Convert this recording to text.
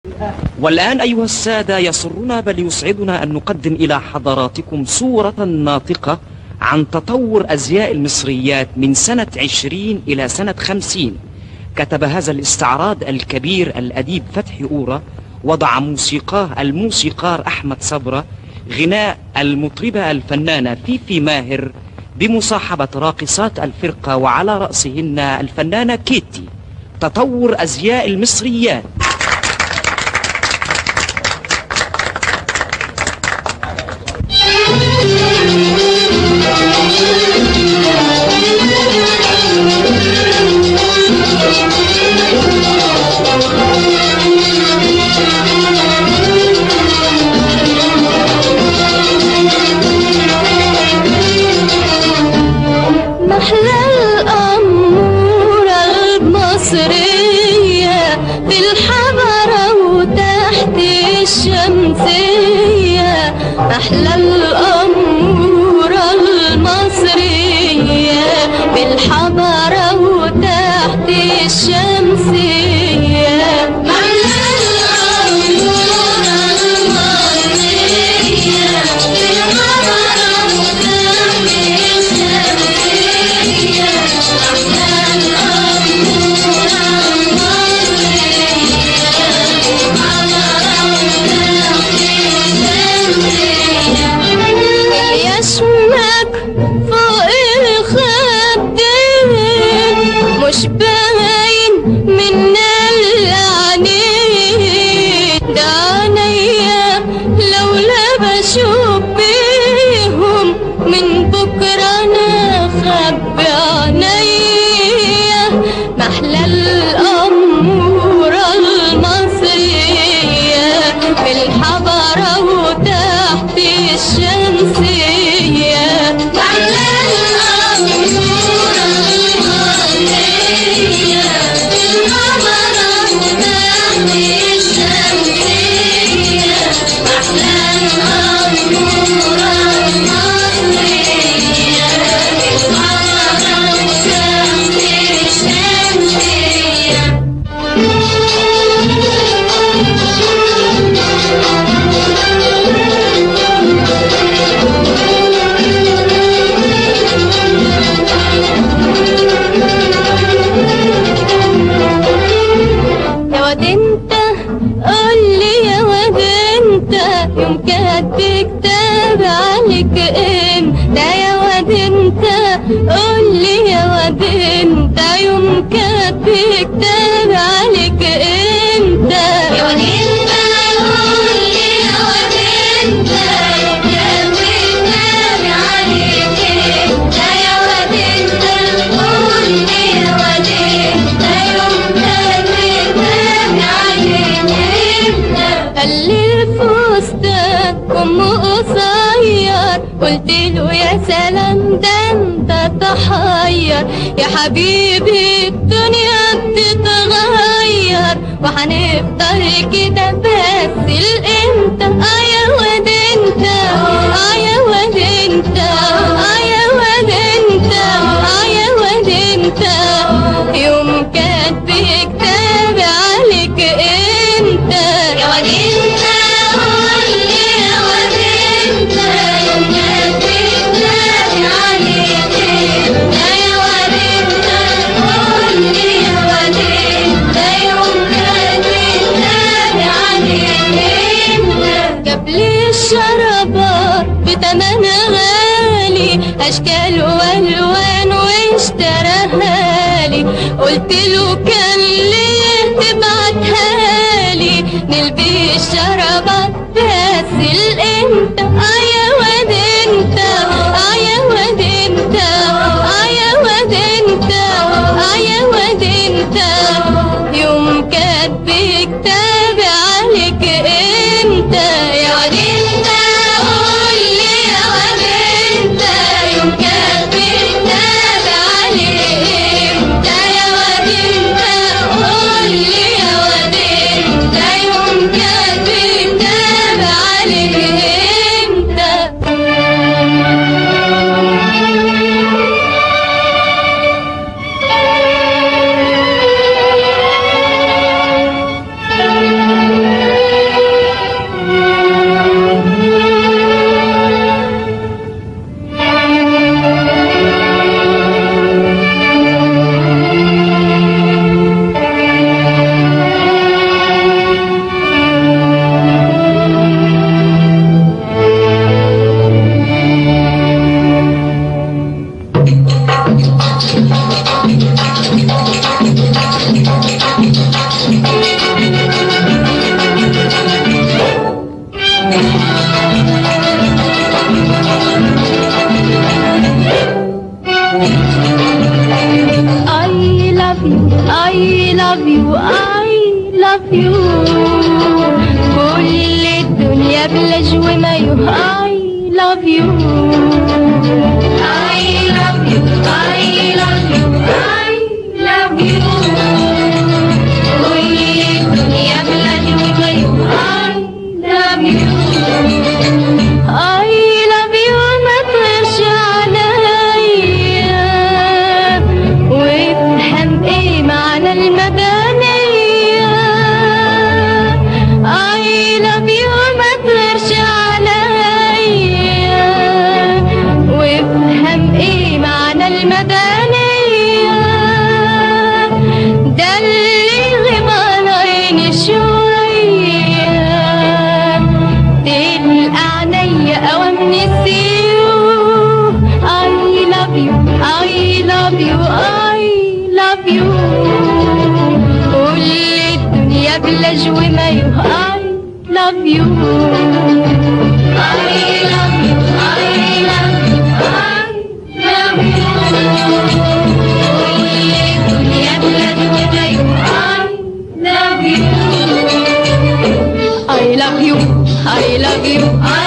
والآن أيها السادة يسرنا بل يسعدنا أن نقدم إلى حضراتكم صورة ناطقة عن تطور أزياء المصريات من سنة عشرين إلى سنة خمسين كتب هذا الاستعراض الكبير الأديب فتحي أورا وضع موسيقاه الموسيقار أحمد صبرة غناء المطربة الفنانة فيفي ماهر بمصاحبة راقصات الفرقة وعلى رأسهن الفنانة كيتي تطور أزياء المصريات محلى الأمورة المصرية بالحضرة وتحت الشمسية محلى الأمورة المصرية بالحضرة وتحت الشمسية محلى الأمورة المصرية بالحضرة وتحت الشمسية يشمك فوق الخدين مش باين من العينين ده عينيا لولا بشوف بيهم من بكرة انا خبي عينيا محلى الأمورة المصرية بالحضرة وتحت الشمسية محلى الأمورة المصرية بالحضرة وتحت الشمسية محلى الأمورة المصرية بالحضرة وتحت الشمسية يا واد انت قول لي يا واد انت يوم كاتب كتاب عليك انت يا واد انت قول لي يا واد انت يوم كاتب كتاب عليك انت يا واد انت قول لي يا واد انت يوم كاتب كتاب عليك انت يا واد انت قول لي يا واد انت يوم كاتب كتاب عليك انت قال لي الفستان ام قصير قلت له يا سلام ده انت تحير يا حبيبي الدنيا بتتغير وهنفضل كده بس الامتى اه يا واد انت اه يا واد انت اه يا واد انت اه يا واد انت يوم كاتب كتاب عليك انت يا واد انت قول لي يا واد انت يوم كاتب كتاب عليك انت يا واد انت قول لي يا واد انت يوم كاتب كتاب عليك انت جاب لي الشرابات بتمن غالي اشكال والوان واشتراها لي قلت له كان ليه تبعتها لي نلبس شرابات بس الانت اه يا واد انت اه يا واد انت اه يا واد انت اه يا واد انت يوم كاتب كتاب عليك انت يا واد انت قول لي يا واد انت يوم كاتب كتاب عليك انت يا واد انت قول لي يا واد انت يوم كاتب love you I love you I love you I love you كل الدنيا بلاد وغيره I love you I love you ما تغيرش عليا وافهم ايه معنى المدنية I love you ما تغيرش عليا وافهم ايه معنى المدنية ده اللي غيب عن عيني شوية تلقى عينيا اوام نسيو I love you I love you I love you كل الدنيا بلا جوي ما يو I love you I love you I love you I love you كل الدنيا بلا جوي ما يو I love you I love you I love you I